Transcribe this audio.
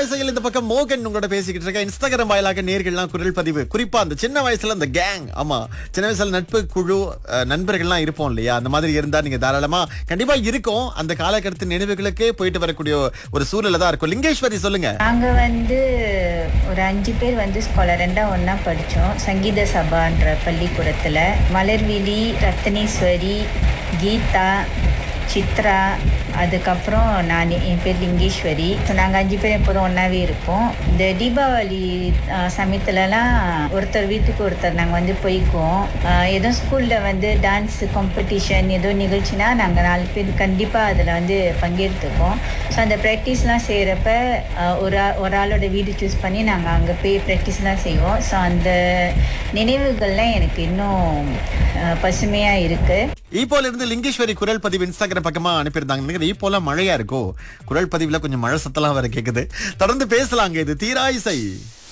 வயசுல இந்த பக்கம் மோகன் உங்களோட பேசிக்கிட்டு இருக்க இன்ஸ்டாகிராம் வாயிலாக நேர்கள்லாம் குரல் பதிவு குறிப்பா அந்த சின்ன வயசுல அந்த கேங் ஆமா சின்ன வயசுல நட்பு குழு அஹ், நண்பர்கள்லாம் இருப்போம் இல்லையா அந்த மாதிரி இருந்தா நீங்க தாராளமா கண்டிப்பா இருக்கும் அந்த காலகட்டத்து நினைவுகளுக்கே போயிட்டு வரக்கூடிய ஒரு சூழ்நிலை தான் இருக்கும் லிங்கேஸ்வரி சொல்லுங்க நாங்க வந்து ஒரு அஞ்சு பேர் வந்து ஸ்காலரண்டா ஒண்ணா படிச்சோம் சங்கீத சபான்ற பள்ளிக்கூடத்துல மலர்விழி ரத்னேஸ்வரி கீதா சித்ரா அதுக்கப்புறம் நான் என் பேர் லிங்கேஸ்வரி ஸோ நாங்கள் அஞ்சு பேர் எப்போதும் ஒன்றாவே இருப்போம் இந்த தீபாவளி ஆஹ், சமயத்துலலாம் ஒருத்தர் வீட்டுக்கு ஒருத்தர் நாங்கள் வந்து போய்க்குவோம் ஆஹ், ஏதோ ஸ்கூலில் வந்து டான்ஸ் காம்படிஷன் ஏதோ நிகழ்ச்சினா நாங்கள் நாலு பேர் கண்டிப்பாக அதில் வந்து பங்கெடுத்துப்போம் ஸோ அந்த ப்ராக்டிஸ்லாம் செய்கிறப்ப ஒரு ஆ- ஒரு ஆளோட வீடு சூஸ் பண்ணி நாங்கள் அங்கே போய் ப்ராக்டிஸ்லாம் செய்வோம் ஸோ அந்த நினைவுகள்லாம் எனக்கு இன்னும் பசுமையாக இருக்குது ஈப்போல இருந்து லிங்கேஸ்வரி குரல் பதிவு இன்ஸ்டாகிராம் பக்கமா அனுப்பியிருந்தாங்க நினைக்கிறேன் ஈப்போல மழையா இருக்கோ குரல் பதிவுல கொஞ்சம் மழை சத்தலாம் வேற கேக்குது தொடர்ந்து பேசலாங்க இது தீராயிசை